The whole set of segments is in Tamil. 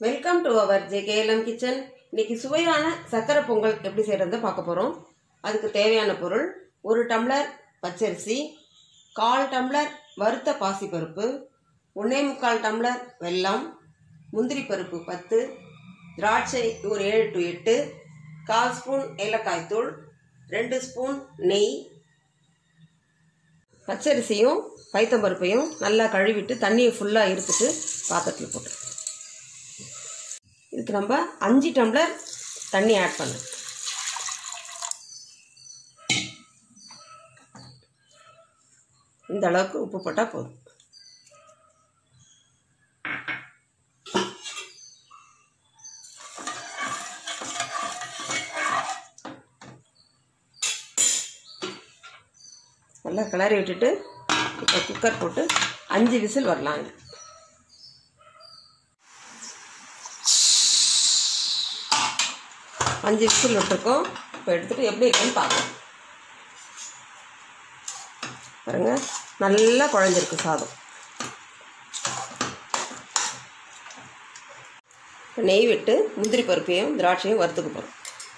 welcome to our JKLM kitchen இன்னைக்கு சுவையான சக்கரை பொங்கல் எப்படி செய்கிறத பார்க்க போகிறோம் அதுக்கு தேவையான பொருள் ஒரு டம்ளர் பச்சரிசி கால் டம்ளர் வறுத்த பாசிப்பருப்பு ஒன்றே முக்கால் டம்ளர் வெல்லம் முந்திரி பருப்பு பத்து திராட்சை ஒரு ஏழு டு எட்டு கால் ஸ்பூன் ஏலக்காய் தூள் ரெண்டு ஸ்பூன் நெய் பச்சரிசியும் பைத்தம்பருப்பையும் நல்லா கழுவிட்டு தண்ணியை ஃபுல்லாக இருத்துட்டு பாத்திரத்தில் போட்டு இதுக்கு நம்ம அஞ்சு டம்ளர் தண்ணி ஆட் பண்ணணும் இந்த அளவுக்கு உப்பு போட்டால் போதும் நல்லா கிளறி விட்டுட்டு இப்போ குக்கர் போட்டு அஞ்சு விசில் வரலாங்க அஞ்சு விசில் விட்டுருக்கோம் இப்போ எடுத்துகிட்டு எப்படி இருக்குன்னு பார்க்கலாம் பாருங்க நல்லா குழஞ்சிருக்கு சாதம் இப்போ நெய் விட்டு முந்திரி பருப்பையும் திராட்சையும் வறுத்துக்க போகிறோம்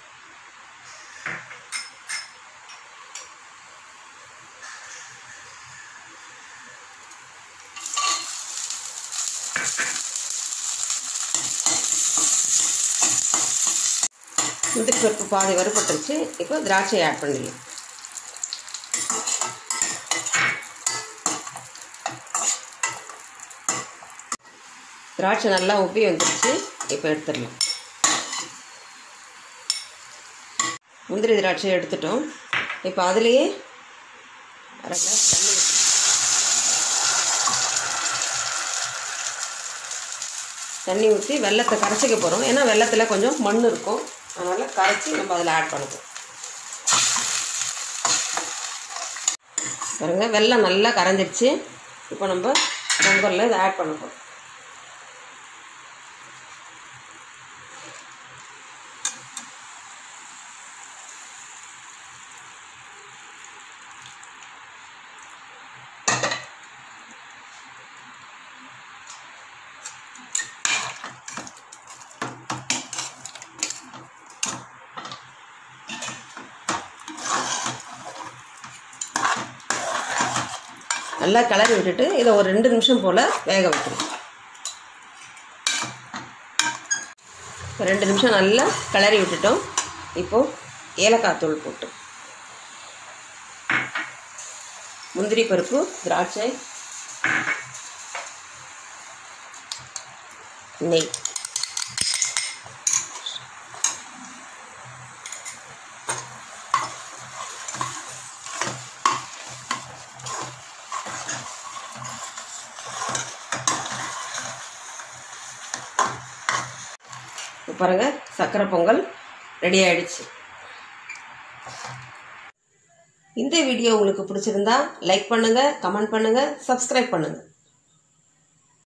முந்திரி பருப்பு பாதி வறுபட்டுருச்சு இப்போ திராட்சை ஆட் பண்ணிடலாம் திராட்சை நல்லா உப்பி வந்துருச்சு இப்போ எடுத்துடலாம் முந்திரி திராட்சை எடுத்துட்டோம் இப்போ அதுலேயே அரை கிளாஸ் தண்ணி ஊத்தி- தண்ணி ஊற்றி வெள்ளத்தை கரைச்சிக்க போகிறோம் ஏன்னா வெள்ளத்தில் கொஞ்சம் மண் இருக்கும் அதனால் கரைச்சி நம்ம அதில் ஆட் பண்ணுவோம் பாருங்க வெள்ளம் நல்லா கரைஞ்சிருச்சு இப்போ நம்ம பொங்கலில் இதை ஆட் பண்ண போகிறோம் நல்லா கிளறி விட்டுட்டு இதை ஒரு ரெண்டு நிமிஷம் போல் வேக வைக்கணும் இப்போ ரெண்டு நிமிஷம் நல்லா கிளறி விட்டுட்டோம் இப்போது ஏலக்காய் தூள் போட்டு முந்திரி பருப்பு திராட்சை நெய் இப்போ பாருங்க சக்கரை பொங்கல் ரெடி ஆயிடுச்சு இந்த வீடியோ உங்களுக்கு பிடிச்சிருந்தா லைக் பண்ணுங்க கமெண்ட் பண்ணுங்க சப்ஸ்கிரைப் பண்ணுங்க